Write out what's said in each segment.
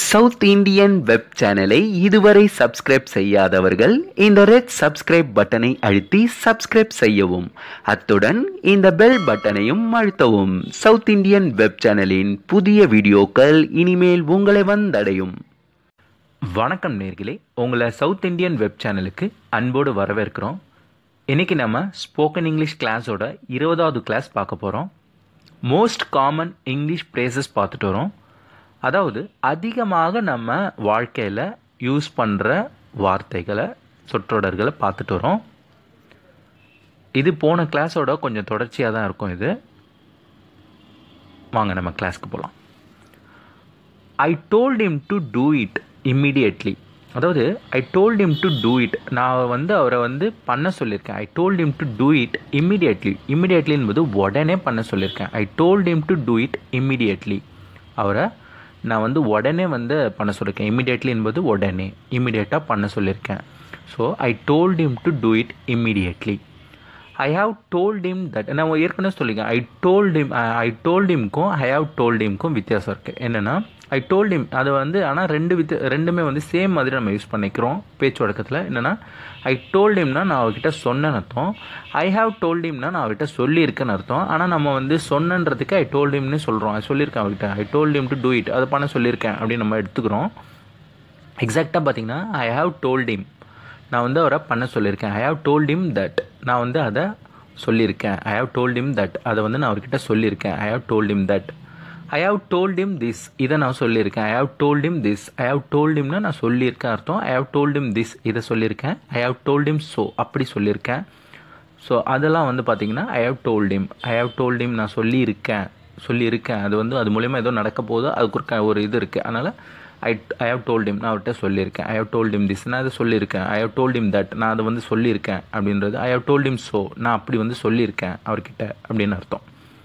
South Indian web சேனலை இதுவரை subscribe செய்யாதவர்கள் இந்த ரெட் சப்ஸ்கிரைப் பட்டனை அழுத்தி சப்ஸ்கிரைப் செய்யவும் அத்துடன் இந்த பெல் பட்டனையும் அழுத்தவும் சவுத் இந்தியன் வெப் சேனலின் புதிய வீடியோக்கள் இனிமேல் உங்களை வந்தடையும் வணக்கம் நேர்களே உங்களை சவுத் இந்தியன் வெப் சேனலுக்கு அன்போடு வரவேற்கிறோம் இன்னைக்கு நம்ம ஸ்போக்கன் இங்கிலீஷ் கிளாஸோட இருபதாவது கிளாஸ் பார்க்க போகிறோம் மோஸ்ட் காமன் இங்கிலீஷ் ப்ரேசஸ் பார்த்துட்டு வரோம் அதாவது அதிகமாக நம்ம வாழ்க்கையில் யூஸ் பண்ணுற வார்த்தைகளை சொற்றொடர்களை பார்த்துட்டு வரோம் இது போன கிளாஸோட கொஞ்சம் தொடர்ச்சியாக தான் இருக்கும் இது வாங்க நம்ம கிளாஸ்க்கு போகலாம் I told him to do it immediately அதாவது I told him to do it நான் வந்து அவரை வந்து பண்ண சொல்லியிருக்கேன் I told him to do it immediately immediately என்பது உடனே பண்ண சொல்லியிருக்கேன் I told him to do it immediately அவரை நான் வந்து உடனே வந்து பண்ண சொல்லியிருக்கேன் இம்மிடியட்லி என்பது உடனே இம்மிடியட்டாக பண்ண சொல்லியிருக்கேன் so I told him to do it immediately I have told him that நான் ஏற்கனவே சொல்லியிருக்கேன் I told him I told himக்கும் ஐ ஹாவ் டோல்ட் himக்கும் வித்தியாசம் இருக்குது என்னென்னா ஐ டோல்ட் him அது வந்து ஆனால் ரெண்டு வித் ரெண்டுமே வந்து சேம் மாதிரி நம்ம யூஸ் பண்ணிக்கிறோம் பேச்சு வழக்கத்தில் என்னென்னா ஐ டோல்ட் himனா நான் அவர்கிட்ட சொன்னேன்னு அர்த்தம் ஐ ஹாவ் டோல்ட் himனா நான் அவர்கிட்ட சொல்லியிருக்கேன்னு அர்த்தம் ஆனால் நம்ம வந்து சொன்னன்றதுக்கு ஐ டோல்ட் himனு சொல்கிறோம் ஐ சொல்லியிருக்கேன் அவர்கிட்ட I told him to do it அதை பண்ண சொல்லியிருக்கேன் அப்படின்னு நம்ம எடுத்துக்கிறோம் எக்ஸாக்டாக பார்த்தீங்கன்னா ஐ ஹாவ் டோல்ட் him நான் வந்து அவரை பண்ண சொல்லியிருக்கேன் I have told him that நான் வந்து அதை சொல்லியிருக்கேன் I have told him that அதை வந்து நான் அவர்கிட்ட சொல்லியிருக்கேன் I have told him that I have told him this இதை நான் சொல்லியிருக்கேன் I have told him this I have told himனா நான் சொல்லியிருக்கேன் அர்த்தம் I have told him this இதை சொல்லியிருக்கேன் I have told him so அப்படி சொல்லியிருக்கேன் ஸோ அதெல்லாம் வந்து பார்த்தீங்கன்னா I have told him I have told him நான் சொல்லியிருக்கேன் சொல்லியிருக்கேன் அது வந்து அது மூலயமா ஏதோ நடக்க போகுது அதுக்கு ஒரு க- ஒரு இது இருக்குது அதனால் I I have told him நான் அவர்கிட்ட சொல்லியிருக்கேன் I have told him this நான் அதை சொல்லியிருக்கேன் I have told him that நான் அதை வந்து சொல்லியிருக்கேன் அப்படின்றது I have told him so நான் அப்படி வந்து சொல்லியிருக்கேன் அவர்கிட்ட அப்படின்னு அர்த்தம்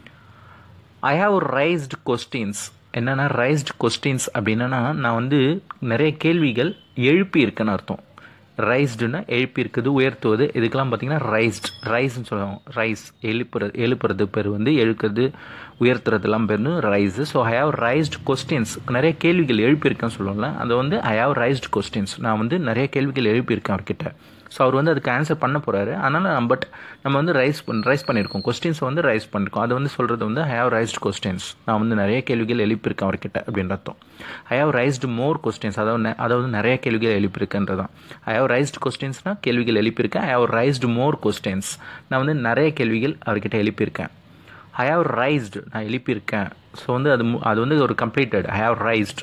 ஐ ஹாவ் ரைஸ்டு கொஸ்டின்ஸ் என்னென்னா ரைஸ்டு கொஸ்டின்ஸ் அப்படின்னா நான் வந்து நிறைய கேள்விகள் எழுப்பி இருக்கேன்னு அர்த்தம் ரைஸ்டுனா எழுப்பி இருக்குது உயர்த்துவது இதுக்கெல்லாம் பார்த்தீங்கன்னா ரைஸ்ட் ரைஸ்ன்னு சொல்லுவோம் ரைஸ் எழுப்புறது எழுப்புறது பேர் வந்து எழுக்கிறது உயர்த்துறதுலாம் பேர் raise so I have raised questions நிறைய கேள்விகள் எழுப்பியிருக்கேன்னு சொல்லுவோம்ல அது வந்து ஐ ஹாவ் ரைஸ்டு கொஸ்டின்ஸ் நான் வந்து நிறைய கேள்விகள் எழுப்பியிருக்கேன் அவர்கிட்ட ஸோ அவர் வந்து அதுக்கு ஆன்சர் பண்ண போகிறாரு அதனால் பட் நம்ம வந்து ரைஸ் பண் ரைஸ் பண்ணியிருக்கோம் கொஸ்டின்ஸ் வந்து ரைஸ் பண்ணியிருக்கோம் அது வந்து சொல்கிறது வந்து ஐ ஹாவ் ரைஸ்டு கொஸ்டின்ஸ் நான் வந்து நிறைய கேள்விகள் எழுப்பியிருக்கேன் அவர்கிட்ட அப்படின்ற அர்த்தம் I have raised more questions அதாவது நெ- அதாவது நிறைய கேள்விகள் எழுப்பியிருக்கேன்றதான் ஐ ஹாவ் ரைஸ்டு கொஸ்டின்ஸ்னால் கேள்விகள் எழுப்பியிருக்கேன் I have raised more questions நான் வந்து நிறைய கேள்விகள் அவர்கிட்ட எழுப்பியிருக்கேன் ஐ ஹாவ் ரைஸ்டு நான் எழுப்பியிருக்கேன் ஸோ வந்து அது மு- அது வந்து ஒரு கம்ப்ளீட்டட் ஐ ஹாவ் ரைஸ்ட்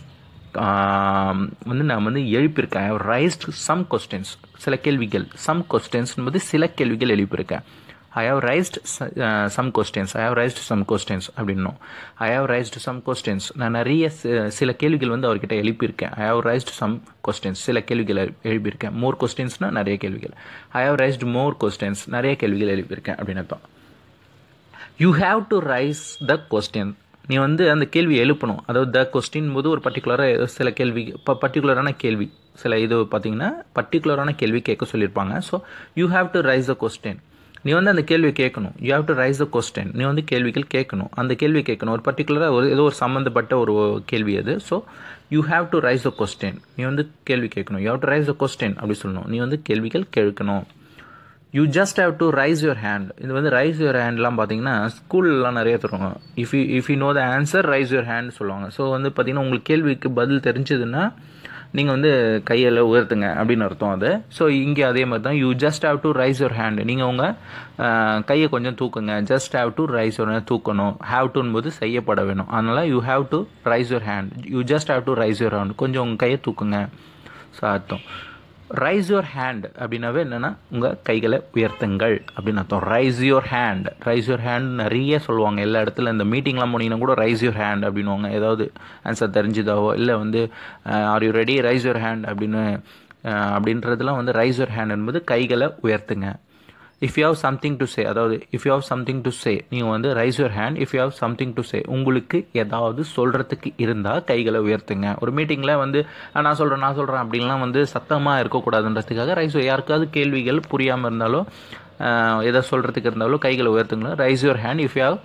வந்து நான் வந்து எழுப்பியிருக்கேன் I have raised some questions சில கேள்விகள் சம் கொஸ்டின்ஸ் என்பது சில கேள்விகள் எழுப்பியிருக்கேன் I have raised some questions I have raised some questions அப்படின்னும் I have raised some questions நான் நிறைய சி- சில கேள்விகள் வந்து அவர்கிட்ட எழுப்பியிருக்கேன் I have raised some questions சில கேள்விகள் எழு- எழுப்பியிருக்கேன் மோர் கொஸ்டின்ஸ்னால் நிறைய கேள்விகள் I have raised more questions நிறைய கேள்விகள் எழுப்பியிருக்கேன் அப்படின்னு அர்த்தம் you have to raise the question நீ வந்து அந்த கேள்வி எழுப்பணும் அதாவது த கொஸ்டின் போது ஒரு பர்டிகுலராக சில கேள்வி இப்போ பர்டிகுலரான கேள்வி சில இது பார்த்தீங்கன்னா பர்டிகுலரான கேள்வி கேட்க சொல்லியிருப்பாங்க so you have to raise the question நீ வந்து அந்த கேள்வியை கேட்கணும் you have to raise the question நீ வந்து கேள்விகள் கேட்கணும் அந்த கேள்வி கேட்கணும் ஒரு பர்டிகுலராக ஒரு ஏதோ ஒரு சம்மந்தப்பட்ட ஒரு கேள்வி அது so you have to raise the question நீ வந்து கேள்வி கேட்கணும் you have to raise the question அப்படி சொல்லணும் நீ வந்து கேள்விகள் கேட்கணும் you just have to raise your hand இது வந்து ரைஸ் யுவர் ஹேண்ட்லாம் பார்த்தீங்கன்னா ஸ்கூல்லாம் நிறைய தருவாங்க if you if you know the answer raise your hand சொல்லுவாங்க ஸோ வந்து பார்த்தீங்கன்னா உங்களுக்கு கேள்விக்கு பதில் தெரிஞ்சதுன்னா நீங்கள் வந்து கையில் உயர்த்துங்க அப்படின்னு அர்த்தம் அது ஸோ இங்கே அதே மாதிரி தான் you just have to raise your hand நீங்கள் உங்கள் கையை கொஞ்சம் தூக்குங்க just have to raise your தூக்கணும் ஹேவ் டுன் போது செய்யப்பட வேணும் அதனால் you have to raise your hand you just have to raise your hand கொஞ்சம் உங்கள் கையை தூக்குங்க ஸோ அர்த்தம் ரைஸ் யுவர் ஹேண்ட் அப்படின்னாவே என்னென்னா உங்கள் கைகளை உயர்த்துங்கள் அப்படின்னு அர்த்தம் raise your hand raise your hand நிறைய சொல்லுவாங்க எல்லா இடத்துல இந்த மீட்டிங்லாம் போனீங்கன்னா கூட ரைஸ் யுவர் ஹேண்ட் அப்படின்னுவாங்க ஏதாவது ஆன்சர் தெரிஞ்சுதாவோ இல்லை வந்து are you ready raise your hand அப்படின்னு அஹ், அப்படின்றதுலாம் வந்து ரைஸ் யுவர் ஹேண்ட் என்பது கைகளை உயர்த்துங்க if you have something to say அதாவது if you have something to say நீங்கள் வந்து raise your hand if you have something to say உங்களுக்கு ஏதாவது சொல்கிறதுக்கு இருந்தால் கைகளை உயர்த்துங்க ஒரு மீட்டிங்கில் வந்து "ஆ, நான் சொல்கிறேன் நான் சொல்கிறேன் அப்படின்லாம் வந்து சத்தமாக இருக்கக்கூடாதுன்றதுக்காக ரைஸ் யாருக்காவது கேள்விகள் புரியாமல் இருந்தாலோ ஆஹ், எதை சொல்கிறதுக்கு இருந்தாலோ கைகளை உயர்த்துங்களா raise your hand if you have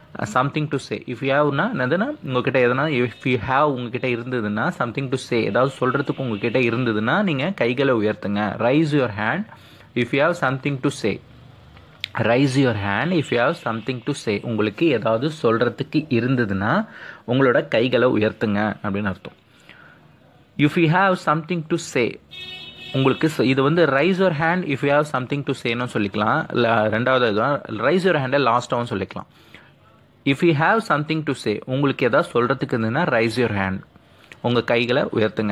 something to say if you ஹேவ்னா என்னதுன்னா உங்ககிட்ட எதனா இஃப் யூ ஹேவ் உங்ககிட்ட இருந்ததுன்னா சம்திங் டு சே ஏதாவது சொல்கிறதுக்கு உங்ககிட்ட இருந்ததுன்னா நீங்கள் கைகளை உயர்த்துங்க raise your hand if you have something to say raise your hand if you have something to say உங்களுக்கு ஏதாவது சொல்கிறதுக்கு இருந்ததுன்னா உங்களோட கைகளை உயர்த்துங்க அப்படின்னு அர்த்தம் if you have something to say உங்களுக்கு ச- இது வந்து raise your hand if you have something to சேனும் சொல்லிக்கலாம் இல்லை ரெண்டாவது இதுதான் ரைஸ் யுவர் ஹேண்டை லாஸ்ட்டாகவும் சொல்லிக்கலாம் if you have something to say உங்களுக்கு ஏதாவது சொல்கிறதுக்கு இருந்ததுன்னா ரைஸ் யுவர் ஹேண்ட் உங்கள் கைகளை உயர்த்துங்க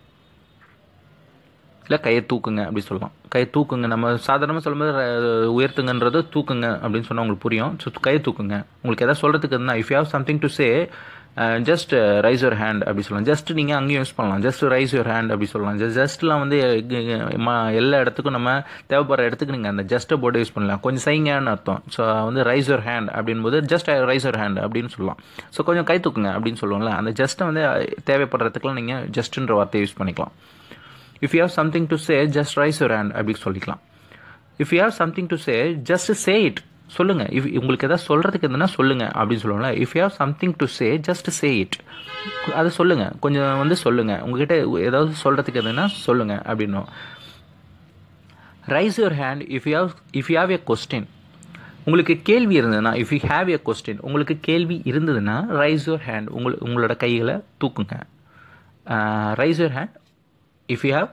இல்லை கையை தூக்குங்க அப்படி சொல்லலாம் கையை தூக்குங்க நம்ம சாதாரணமாக சொல்லும்போது ர- உயர்த்துங்கன்றது தூக்குங்க அப்படின்னு சொன்னால் உங்களுக்கு புரியும் ஸோ கையை தூக்குங்க உங்களுக்கு எதாவது சொல்கிறதுக்கு இருந்தால் if you have something to say just raise your hand அப்படி சொல்லலாம் ஜஸ்ட் நீங்கள் அங்கேயும் யூஸ் பண்ணலாம் ஜஸ்ட் ரைஸ் யுவர் ஹேண்ட் அப்படி சொல்லலாம் ஜஸ்ட் ஜஸ்ட்லாம் வந்து அஹ், ம- எல்லா இடத்துக்கும் நம்ம தேவைப்படுற இடத்துக்கு நீங்கள் அந்த ஜஸ்ட்டை போட்டு யூஸ் பண்ணலாம் கொஞ்சம் செய்யுங்கன்னு அர்த்தம் ஸோ வந்து ரைஸ் யுவர் ஹேண்ட் அப்படின்போது ஜஸ்ட் ரைஸ் யுவர் ஹேண்ட் அப்படின்னு சொல்லலாம் ஸோ கொஞ்சம் கை தூக்குங்க அப்படின்னு சொல்லுவோம்ல அந்த ஜஸ்ட்டை வந்து அஹ், தேவைப்படுறதுக்குலாம் நீங்கள் ஜஸ்ட்ன்ற வார்த்தையை யூஸ் பண்ணிக்கலாம் if you have something to say just raise your hand அப்படி சொல்லிக்கலாம் if you have something to say just say it சொல்லுங்க இஃப் உங்களுக்கு எதாவது சொல்றதுக்கு எதுனா சொல்லுங்க அப்படின்னு சொல்லுவோம்ல if you have something to say just say it அதை சொல்லுங்க கொஞ்சம் வந்து சொல்லுங்க உங்ககிட்ட ஏதாவது சொல்றதுக்கு எதுனா சொல்லுங்க அப்படின்னும் raise your hand if you have if you have a question உங்களுக்கு கேள்வி இருந்ததுன்னா if you have a question உங்களுக்கு கேள்வி இருந்ததுன்னா ரைஸ் யுவர் ஹேண்ட் உங்கள் உங்களோட கைகளை தூக்குங்க raise your hand if you have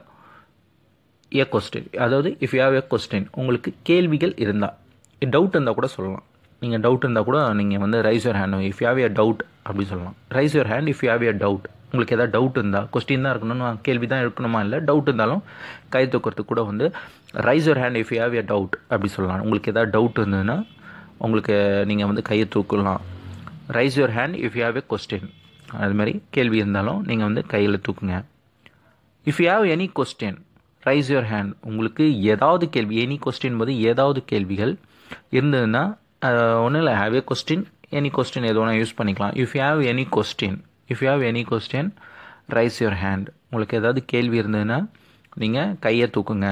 a question அதாவது if you have a question உங்களுக்கு கேள்விகள் இருந்தால் டவுட் இருந்தால் கூட சொல்லலாம் நீங்கள் டவுட் இருந்தால் கூட நீங்கள் வந்து raise your hand if you have a doubt அப்படி சொல்லலாம் raise your hand if you have a doubt உங்களுக்கு எதாவது டவுட் இருந்தால் கொஸ்டின் தான் இருக்கணும்னு கேள்வி தான் இருக்கணுமா இல்லை டவுட் இருந்தாலும் கை தூக்கிறதுக்கு கூட வந்து raise your hand if you have a doubt அப்படி சொல்லலாம் உங்களுக்கு எதாவது டவுட் இருந்ததுன்னா உங்களுக்கு நீங்கள் வந்து கையை தூக்கலாம் raise your hand if you have a question அது மாதிரி கேள்வி இருந்தாலும் நீங்கள் வந்து கையில் தூக்குங்க if you have any question raise your hand உங்களுக்கு ஏதாவது கேள்வி எனி கொஸ்டின் போது ஏதாவது கேள்விகள் இருந்ததுன்னா ஒன்றும் இல்லை have a question any question எது வேணால் யூஸ் பண்ணிக்கலாம் if you have any question if you have any question raise your hand உங்களுக்கு ஏதாவது கேள்வி இருந்ததுன்னா நீங்கள் கையை தூக்குங்க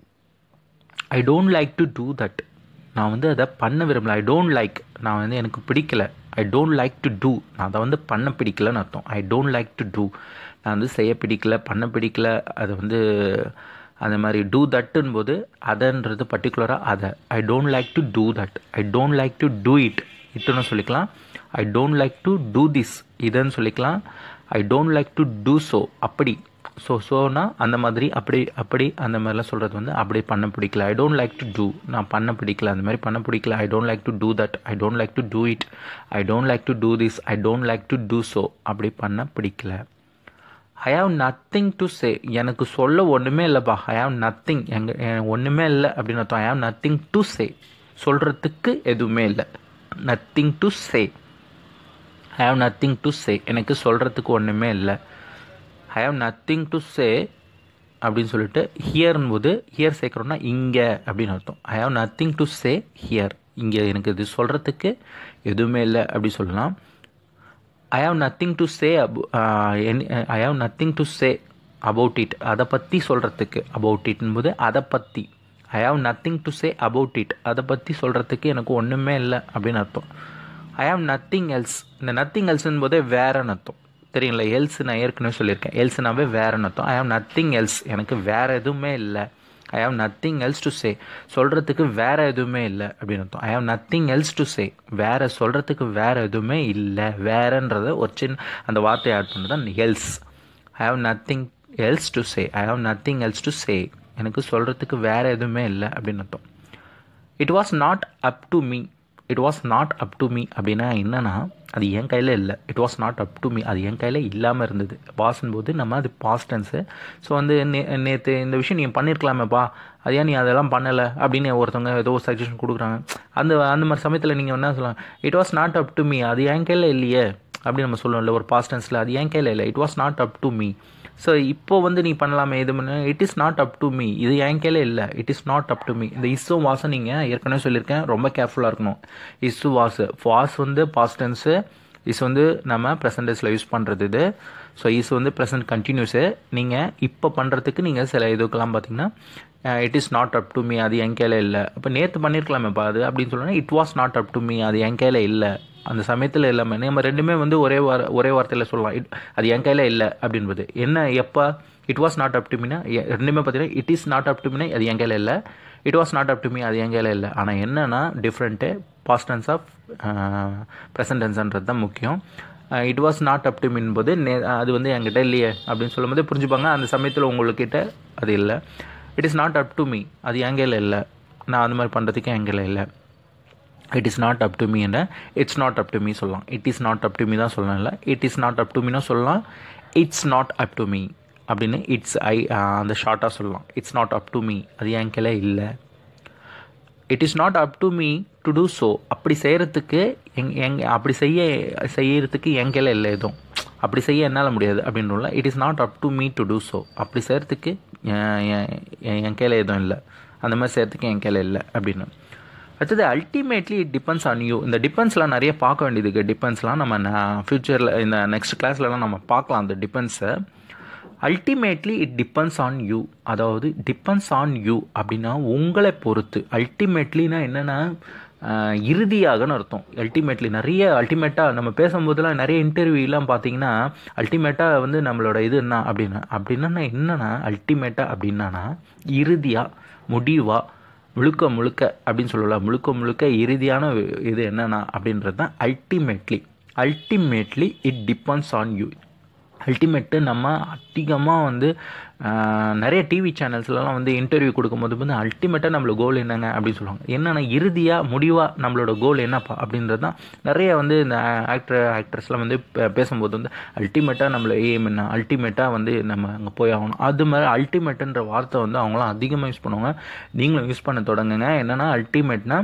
I don't like to do that நான் வந்து அதை பண்ண விரும்பல ஐ டோன்ட் லைக் நான் வந்து எனக்கு பிடிக்கல I don't like to do நான் அதை வந்து பண்ண பிடிக்கலன்னு அர்த்தம் I don't like to do நான் வந்து செய்ய பிடிக்கல பண்ண பிடிக்கல அது வந்து அந்த மாதிரி டூ தட்டுன்னு போது அதன்றது பர்டிகுலராக அதை I don't like to do that I don't like to do it இட்டுன்னு சொல்லிக்கலாம் I don't like to do this இதுன்னு சொல்லிக்கலாம் I don't like to do so அப்படி ஸோ ஸோனா அந்த மாதிரி அப்படி அப்படி அந்த மாதிரிலாம் சொல்கிறது வந்து அப்படி பண்ண பிடிக்கல I don't like to do நான் பண்ண பிடிக்கல அந்த மாதிரி பண்ண பிடிக்கல I don't like to do that I don't like to do it I don't like to do this I don't like to do so அப்படி பண்ண பிடிக்கல I have nothing to say எனக்கு சொல்ல ஒன்றுமே இல்லைப்பா ஐ ஹாவ் நத்திங் எங்க ஒன்றுமே இல்லை அப்படின்னு அர்த்தம் I have nothing to say சொல்கிறதுக்கு எதுவுமே இல்லை nothing to say I have nothing to say எனக்கு சொல்கிறதுக்கு ஒன்றுமே இல்லை I have nothing to say அப்படின்னு சொல்லிட்டு ஹியர்னும் போது ஹியர் சேர்க்குறோன்னா இங்கே அப்படின்னு அர்த்தம் I have nothing to say here இங்கே எனக்கு இது சொல்கிறதுக்கு எதுவுமே இல்லை அப்படி சொல்லலாம் I have nothing to say I have nothing to say about it அதை பற்றி சொல்கிறதுக்கு அபவுட் இட்னும் போது அதை பற்றி I have nothing to say about it அதை பற்றி சொல்கிறதுக்கு எனக்கு ஒன்றுமே இல்லை அப்படின்னு அர்த்தம் ஐ ஹாவ் நத்திங் எல்ஸ் இந்த நத்திங் எல்ஸ்ன்னு போதே வேறன்னு அர்த்தம் தெரியுங்களா எல்ஸ் நான் ஏற்கனவே சொல்லியிருக்கேன் எல்ஸ்னாவே வேறன்னு அர்த்தம் ஐ ஹாவ் நத்திங் எல்ஸ் எனக்கு வேறு எதுவுமே இல்லை I have nothing else to say சொல்கிறதுக்கு வேறு எதுவுமே இல்லை அப்படின்னு அர்த்தம் I have nothing else to say வேறு சொல்கிறதுக்கு வேறு எதுவுமே இல்லை வேறன்றத ஒரு சின்ன அந்த வார்த்தையை ஆட் பண்ணது தான் else I have nothing else to say I have nothing else to say எனக்கு சொல்கிறதுக்கு வேறு எதுவுமே இல்லை அப்படின்னு அர்த்தம் it was not up to me it was not up to me அப்படின்னா என்னன்னா அது என் கையில் இல்லை it was not up to me அது என் கையில் இல்லாமல் இருந்தது வாசன் போது நம்ம அது பாஸ்ட் டென்ஸு ஸோ வந்து நே நேற்று இந்த விஷயம் நீங்கள் பண்ணியிருக்கலாமேப்பா அது ஏன் நீ அதெல்லாம் பண்ணலை அப்படின்னு ஒருத்தவங்க ஏதோ ஒரு சஜஷன் கொடுக்குறாங்க அந்த அந்த மாதிரி சமயத்தில் நீங்கள் என்ன சொல்லலாம் it was not up to me அது என் கையில் இல்லையே அப்படி நம்ம சொல்லுவோம்ல ஒரு பாஸ்ட் டென்ஸில் அது என் கையில் இல்லை it was not up to me so இப்போ வந்து நீ பண்ணலாமே இது பண்ண it is not up to me இது என் கையில் இல்லை it is not up to me இந்த இஸ்ஸு வாசம் நீங்கள் ஏற்கனவே சொல்லியிருக்கேன் ரொம்ப கேர்ஃபுல்லாக இருக்கணும் இஸ்ஸு வாஸ் வாஸ் வந்து பாஸ்ட் டென்ஸு இஸ் வந்து நம்ம ப்ரெசன்ட் டேஸில் யூஸ் பண்ணுறது இது ஸோ இஸ் வந்து ப்ரெசன்ட் கண்டினியூஸு நீங்கள் இப்போ பண்ணுறதுக்கு நீங்கள் சில இதுக்கெல்லாம் பார்த்தீங்கன்னா it is not up to me அது என் கையில் இல்லை இப்போ நேற்று பண்ணியிருக்கலாமேப்பா அது அப்படின்னு சொல்லணும் it was not up to me அது என் கையில் இல்லை அந்த சமயத்தில் எல்லாமே நம்ம ரெண்டுமே வந்து ஒரே வார ஒரே வார்த்தையில் சொல்லலாம் இட் அது என் கையில் இல்லை அப்படின்றது என்ன எப்போ it was not up to மீனா ரெண்டுமே பார்த்தீங்கன்னா it is not up to மீனா அது என் கையில் இல்லை it was not up to me அது என் கையில் இல்லை ஆனால் என்னென்னா different past tense of present டென்ஸ்ன்றது தான் முக்கியம் it was not up to மீன் போது நே அது வந்து என்கிட்ட இல்லையே அப்படின்னு சொல்லும்போது புரிஞ்சுப்பாங்க அந்த சமயத்தில் உங்கள்கிட்ட அது இல்லை it is not up to me அது என் கையில் இல்லை நான் அந்த மாதிரி பண்ணுறதுக்கு என் கையில் இல்லை it is not up to me என்ன it's not up to me சொல்லலாம் it is not up to me தான் சொல்லலாம் இல்லை it is not up to மீனா சொல்லலாம் it's not up to me அப்படின்னு இட்ஸ் ஐ அந்த ஷார்ட்டாக சொல்லலாம் it's not up to me அது என் கையில் இல்லை it is not up to me to do so அப்படி செய்கிறதுக்கு எங் எங் அப்படி செய்ய செய்யறதுக்கு என் கையில் இல்லை எதுவும் அப்படி செய்ய என்னால் முடியாது அப்படின்றல it is not up to me to do so அப்படி செய்கிறதுக்கு என் கையில் எதுவும் இல்லை அந்த மாதிரி செய்கிறதுக்கு என் கையில் இல்லை அப்படின்னு அடுத்தது ultimately it depends on you இந்த டிபெண்ட்ஸ்லாம் நிறைய பார்க்க வேண்டியது இருக்குது டிபெண்ட்ஸ்லாம் நம்ம ஃப்யூச்சரில் இந்த நெக்ஸ்ட் கிளாஸ்லலாம் நம்ம பார்க்கலாம் அந்த டிபெண்ட்ஸை ultimately it depends on you அதாவது டிபெண்ட்ஸ் ஆன் யூ அப்படின்னா உங்களை பொறுத்து அல்டிமேட்லினா என்னென்னா இறுதியாகன்னு அர்த்தம் அல்டிமேட்லி நிறைய அல்டிமேட்டாக நம்ம பேசும்போதெல்லாம் நிறைய இன்டர்வியூலாம் பார்த்தீங்கன்னா அல்டிமேட்டாக வந்து நம்மளோட இது என்ன அப்படின்னா அப்படின்னா என்னன்னா அல்டிமேட்டாக அப்படின்னா இறுதியாக முடிவாக முழுக்க முழுக்க அப்படின்னு சொல்லலாம் முழுக்க முழுக்க இறுதியான இது என்னென்னா அப்படின்றது தான் ultimately ultimately it depends on you ultimate நம்ம அதிகமாக வந்து நிறைய டிவி சேனல்ஸ்லலாம் வந்து இன்டர்வியூ கொடுக்கும்போது வந்து அல்டிமேட்டாக நம்மளோட கோல் என்னங்க அப்படின்னு சொல்லுவாங்க என்னென்னா இறுதியாக முடிவாக நம்மளோட கோல் என்னப்பா அப்படின்றது தான் நிறைய வந்து இந்த ஆக்டர் ஆக்ட்ரஸ்லாம் வந்து பேசும்போது வந்து அல்டிமேட்டாக நம்மள எய்ம் என்ன அல்டிமேட்டாக வந்து நம்ம அங்கே போய் ஆகணும் அது மாதிரி அல்டிமேட்டுன்ற வார்த்தை வந்து அவங்களாம் அதிகமாக யூஸ் பண்ணுவாங்க நீங்களும் யூஸ் பண்ண தொடங்குங்க என்னென்னா அல்டிமேட்னா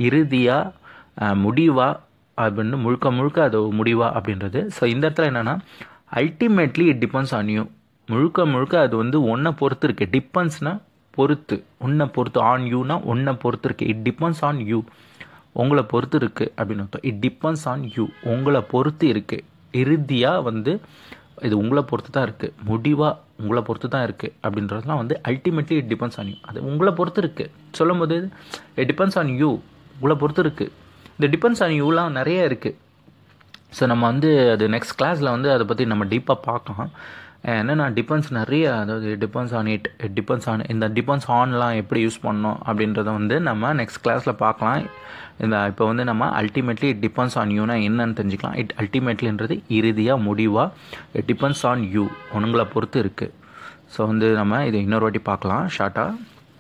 இறுதியாக முடிவாக அப்படின்னு முழுக்க முழுக்க அது முடிவா அப்படின்றது ஸோ இந்த இடத்துல என்னென்னா ultimately it depends on you முழுக்க முழுக்க அது வந்து ஒன்றை பொறுத்து இருக்குது டிபெண்ட்ஸ்னால் பொறுத்து உன்னை பொறுத்து ஆன் யூனா ஒன்றை பொறுத்து இருக்குது இட் டிபெண்ட்ஸ் ஆன் யூ உங்களை பொறுத்து இருக்குது அப்படின்னு அர்த்தம் இட் டிபெண்ட்ஸ் ஆன் யூ உங்களை பொறுத்து இருக்குது இறுதியாக வந்து இது உங்களை பொறுத்து தான் இருக்குது முடிவாக உங்களை பொறுத்து தான் இருக்குது அப்படின்றதுலாம் வந்து ultimately it depends on you அது உங்களை பொறுத்து இருக்குது சொல்லும் போது இட் டிபெண்ட்ஸ் ஆன் யூ உங்களை பொறுத்து இருக்குது இந்த டிபெண்ட்ஸ் ஆன் யூலாம் நிறைய இருக்குது ஸோ நம்ம வந்து அது நெக்ஸ்ட் கிளாஸில் வந்து அதை பற்றி நம்ம டீப்பாக பார்க்கலாம் என்னென்னா டிபெண்ட்ஸ் நிறைய அதாவது depends on it it depends on இந்த டிபெண்ட்ஸ் ஆன்லாம் எப்படி யூஸ் பண்ணோம் அப்படின்றத வந்து நம்ம நெக்ஸ்ட் கிளாஸில் பார்க்கலாம் இந்த இப்போ வந்து நம்ம அல்டிமேட்லி இட் டிபெண்ட்ஸ் ஆன் யூனா என்னன்னு தெரிஞ்சுக்கலாம் இட் அல்டிமேட்லின்றது இறுதியாக முடிவாக இட் டிபெண்ட்ஸ் ஆன் யூ உங்களை பொறுத்து இருக்குது ஸோ வந்து நம்ம இதை இன்னொரு வாட்டி பார்க்கலாம் ஷார்ட்டாக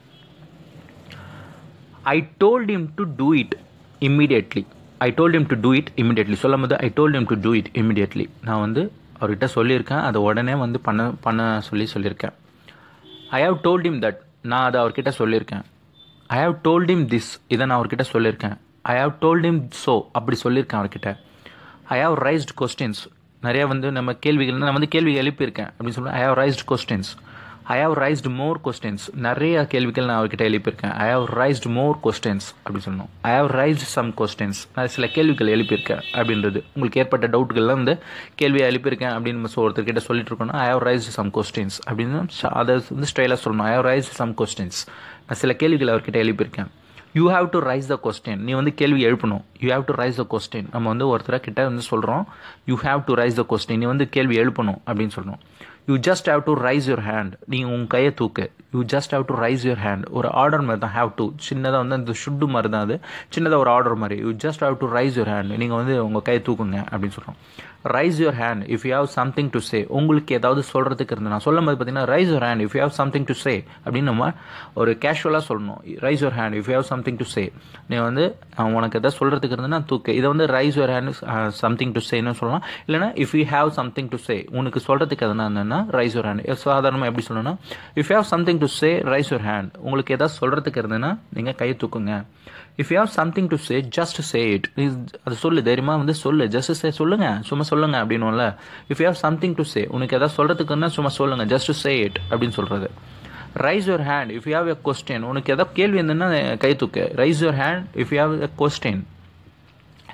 I told him to do it immediately I told him to do it immediately சொல்லும் போது I told him to do it immediately நான் வந்து அவர்கிட்ட சொல்லியிருக்கேன் அதை உடனே வந்து பண்ண பண்ண சொல்லி சொல்லியிருக்கேன் I have told him that நான் அதை அவர்கிட்ட சொல்லியிருக்கேன் I have told him this இதை நான் அவர்கிட்ட சொல்லியிருக்கேன் I have told him so அப்படி சொல்லியிருக்கேன் அவர்கிட்ட ஐ ஹவ் ரைஸ்ட் கொஸ்டின்ஸ் நிறையா வந்து நம்ம கேள்விகள் நான் வந்து கேள்வி எழுப்பியிருக்கேன் அப்படின்னு சொல்லுவேன் I have raised questions I have raised more questions நிறைய கேள்விகள் நான் அவர்கிட்ட எழுப்பியிருக்கேன் I have raised more questions அப்படின்னு சொல்லணும் I have raised some questions நான் சில கேள்விகள் எழுப்பியிருக்கேன் அப்படின்றது உங்களுக்கு ஏற்பட்ட டவுட்டுகள்லாம் வந்து கேள்வியை எழுப்பியிருக்கேன் அப்படின்னு நம்ம ஒருத்தர்கிட்ட சொல்லிட்டு இருக்கோம்னா I have raised some questions அப்படின்னு அதை வந்து ஸ்டைலாக சொல்லணும் I have raised some questions நான் சில கேள்விகள் அவர்கிட்ட எழுப்பியிருக்கேன் you have to raise the question நீ வந்து கேள்வி எழுப்பணும் you have to raise the question நம்ம வந்து ஒருத்தர கிட்ட வந்து சொல்கிறோம் you have to raise the question நீ வந்து கேள்வி எழுப்பணும் அப்படின்னு சொல்லணும் you just have to raise your hand நீங்கள் உங்கள் கையை தூக்கு you just have to raise your hand ஒரு ஆர்டர் மாதிரி தான் ஹேவ் டு சின்னதாக வந்து அந்த ஷுட்டு மாதிரி தான் அது சின்னதாக ஒரு ஆர்டர் மாதிரி you just have to raise your hand நீங்கள் வந்து உங்கள் கையை தூக்குங்க அப்படின்னு சொல்கிறோம் raise your hand if you have something to say உங்களுக்கு ஏதாவது சொல்கிறதுக்கு இருந்து நான் சொல்லும் போது பார்த்தீங்கன்னா raise your hand if you have something to say அப்படின்னு நம்ம ஒரு கேஷுவலாக சொல்லணும் raise your hand if you have something to say நீ வந்து உனக்கு எதாவது சொல்கிறதுக்கு இருந்துன்னா தூக்கு இதை வந்து raise your hand something to சேன்னு சொல்லலாம் இல்லைனா if you have something to say உனக்கு சொல்கிறதுக்கு எதனா இருந்ததுன்னா ரைஸ் யுவர் ஹேண்ட் சாதாரணமாக எப்படி சொல்லணும்னா if you have something to say raise your hand உங்களுக்கு ஏதாவது சொல்கிறதுக்கு இருந்ததுன்னா நீங்கள் கையை தூக்குங்க if you have something to say just say it அது சொல்லு தைரியமாக வந்து சொல்லு ஜஸ்ட் சே சொல்லுங்க சும்மா சொல்லுங்க அப்படின்னும்ல if you have something to say உனக்கு ஏதாவது சொல்கிறதுக்குன்னா சும்மா சொல்லுங்க ஜஸ்ட் சே இட் அப்படின்னு சொல்கிறது raise your hand if you have a question உனக்கு ஏதாவது கேள்வி இருந்ததுன்னா கை தூக்கு raise your hand if you have a question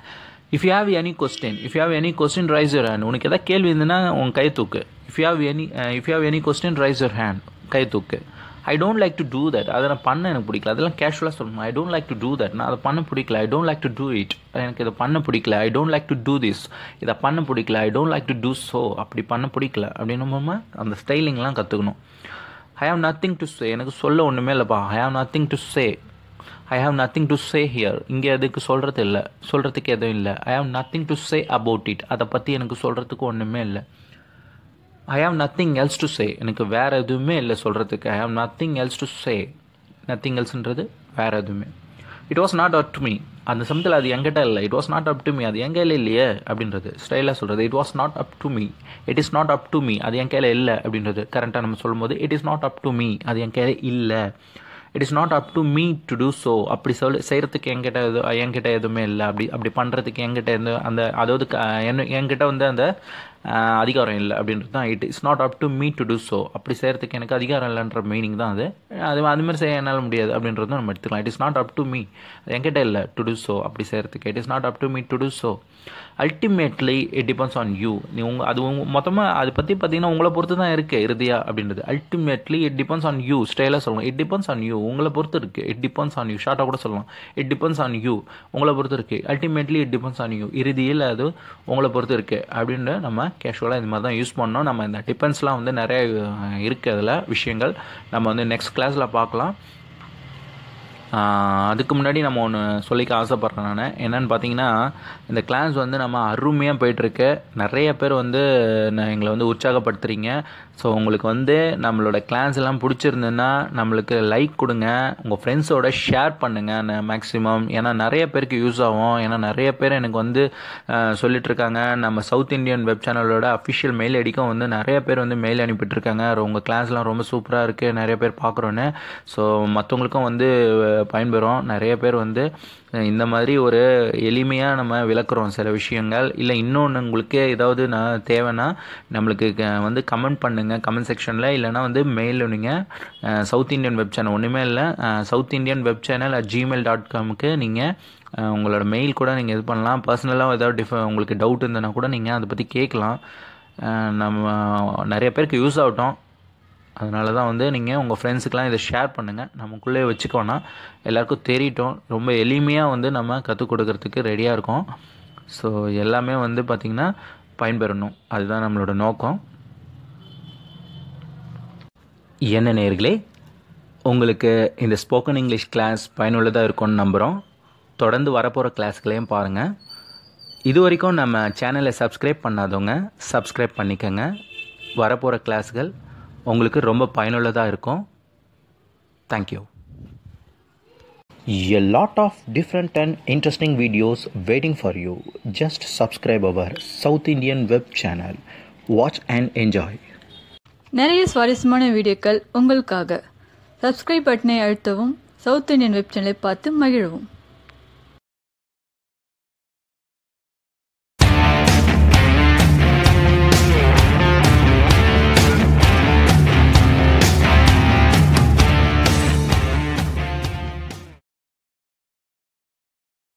if you have any question if you have any question raise your hand உனக்கு எதாவது கேள்வி இருந்ததுன்னா உன் கை தூக்கு if you have any if you have any question raise your hand கை தூக்கு I don't like to do that அதை நான் பண்ண எனக்கு பிடிக்கல அதெல்லாம் கேஷுவலாக சொல்லணும் I don't like to do that நான் அதை பண்ண பிடிக்கல I don't like to do it எனக்கு இதை பண்ண பிடிக்கல I don't like to do this இதை பண்ண பிடிக்கல I don't like to do so அப்படி பண்ண பிடிக்கல அப்படின்னு அந்த ஸ்டைலிங்லாம் கற்றுக்கணும் I have nothing to say எனக்கு சொல்ல ஒன்றுமே இல்லைப்பா I have nothing to say I have nothing to say here இங்கே அதுக்கு சொல்கிறது இல்லை சொல்கிறதுக்கு எதுவும் இல்லை I have nothing to say about it அதை பற்றி எனக்கு சொல்கிறதுக்கு ஒன்றுமே இல்லை I have nothing else to say எனக்கு வேறு எதுவுமே இல்லை சொல்கிறதுக்கு I have nothing else to say nothing எல்ஸ்ன்றது வேறு எதுவுமே it was not up to me அந்த சமயத்தில் அது எங்கிட்ட இல்லை it was not up to me அது என் கையில் இல்லையே அப்படின்றது ஸ்டைலாக சொல்கிறது it was not up to me it is not up to me அது என் கையில் இல்லை அப்படின்றது கரெக்டாக நம்ம சொல்லும்போது it is not up to me அது என் கையில் இல்லை it is not up to me to do so அப்படி சொல் செய்கிறதுக்கு என்கிட்ட எது என்கிட்ட எதுவுமே இல்லை அப்படி அப்படி பண்ணுறதுக்கு என்கிட்ட எந்த அந்த அதாவது என்ன என்கிட்ட வந்து அந்த அதிகாரம் இல்லை அப்படின்றது தான் it is not up to me to do so அப்படி செய்கிறதுக்கு எனக்கு அதிகாரம் இல்லைன்ற மீனிங் தான் அது அது அதுமாதிரி செய்ய என்னால் முடியாது அப்படின்றது நம்ம எடுத்துக்கலாம் it is not up to me என்கிட்ட இல்லை டு டூ ஸோ அப்படி செய்கிறதுக்கு it is not up to me to do so ultimately it depends on you நீ உங்கள் அது உங்க மொத்தமாக அதை பற்றி பார்த்தீங்கன்னா உங்களை பொறுத்து தான் இருக்குது இறுதியாக அப்படின்றது ultimately it depends on you ஸ்டைலாக சொல்லலாம் இட் டிபெண்ட்ஸ் ஆன் யூ உங்களை பொறுத்து இருக்குது இட் டிபெண்ட்ஸ் ஆன் யூ ஷார்ட்டாக கூட சொல்லலாம் இட் டிபெண்ட்ஸ் ஆன் யூ உங்களை பொறுத்து இருக்குது ultimately it depends on you இறுதியில் அது உங்களை பொறுத்து இருக்குது அப்படின்னு நம்ம கேஷுவலாக இந்த மாதிரி தான் யூஸ் பண்ணோம் நம்ம இந்த டிபெண்ட்ஸ்லாம் வந்து நிறைய இருக்குது அதில் விஷயங்கள் நம்ம வந்து நெக்ஸ்ட் கிளாஸில் பார்க்கலாம் அதுக்கு முன்னாடி நம்ம ஒன்று சொல்லிக்க ஆசைப்பட்றேன் நான் என்னென்னு பார்த்தீங்கன்னா இந்த கிளாஸ் வந்து நம்ம அருமையாக போயிட்டுருக்கு நிறைய பேர் வந்து எங்களை வந்து உற்சாகப்படுத்துகிறீங்க ஸோ உங்களுக்கு வந்து நம்மளோட கிளாஸ் எல்லாம் பிடிச்சிருந்துன்னா நம்மளுக்கு லைக் கொடுங்க உங்கள் ஃப்ரெண்ட்ஸோட ஷேர் பண்ணுங்கள் மேக்ஸிமம் ஏன்னா நிறைய பேருக்கு யூஸ் ஆகும் ஏன்னா நிறைய பேர் எனக்கு வந்து சொல்லிட்டுருக்காங்க நம்ம சவுத் இந்தியன் வெப் சேனலோட அஃபிஷியல் மெயில் ஐடிக்கும் வந்து நிறைய பேர் வந்து மெயில் அனுப்பிட்டுருக்காங்க உங்கள் கிளாஸ்லாம் ரொம்ப சூப்பராக இருக்குது நிறைய பேர் பார்க்குறோன்னு ஸோ மற்றவங்களுக்கும் வந்து பயன்பெறும் நிறைய பேர் வந்து இந்த மாதிரி ஒரு எளிமையாக நம்ம விளக்குறோம் சில விஷயங்கள் இல்லை இன்னொன்று உங்களுக்கு ஏதாவது நான் தேவைன்னா நம்மளுக்கு வந்து கமெண்ட் பண்ணுங்கள் கமெண்ட் செக்ஷனில் இல்லைனா வந்து மெயில் நீங்கள் சவுத் இந்தியன் வெப் சேனல் ஒன்றுமே இல்லை south Indian web channel at Gmail dot காமுக்கு நீங்கள் உங்களோட மெயில் கூட நீங்கள் இது பண்ணலாம் பர்சனலாக ஏதாவது டிஃப உங்களுக்கு டவுட் இருந்ததுன்னா கூட நீங்கள் அதை பற்றி கேட்கலாம் நம்ம நிறைய பேருக்கு யூஸ் ஆகட்டும் அதனால தான் வந்து நீங்கள் உங்கள் ஃப்ரெண்ட்ஸுக்கெலாம் இதை ஷேர் பண்ணுங்கள் நமக்குள்ளே வச்சுக்கோன்னா எல்லாருக்கும் தெரியட்டும் ரொம்ப எளிமையாக வந்து நம்ம கற்றுக் கொடுக்கறதுக்கு ரெடியாக இருக்கோம் ஸோ எல்லாமே வந்து பார்த்திங்கன்னா பயன்பெறணும் அதுதான் நம்மளோட நோக்கம் என்ன நேர்களே உங்களுக்கு இந்த ஸ்போக்கன் இங்கிலீஷ் கிளாஸ் பயனுள்ளதாக இருக்கும்னு நம்புகிறோம் தொடர்ந்து வரப்போகிற கிளாஸ்களையும் பாருங்கள் இது வரைக்கும் நம்ம சேனலை சப்ஸ்கிரைப் பண்ணாதவங்க சப்ஸ்கிரைப் பண்ணிக்கோங்க வரப்போகிற கிளாஸ்கள் உங்களுக்கு ரொம்ப பயனுள்ளதாக இருக்கும் thank you A lot of different and interesting videos waiting for you. Just subscribe our South Indian web channel. Watch and enjoy. நிறைய சுவாரஸ்யமான வீடியோக்கள் உங்களுக்காக சப்ஸ்கிரைப் பட்டனை அழுத்தவும் சவுத் இந்தியன் வெப் சேனலை பார்த்து மகிழவும்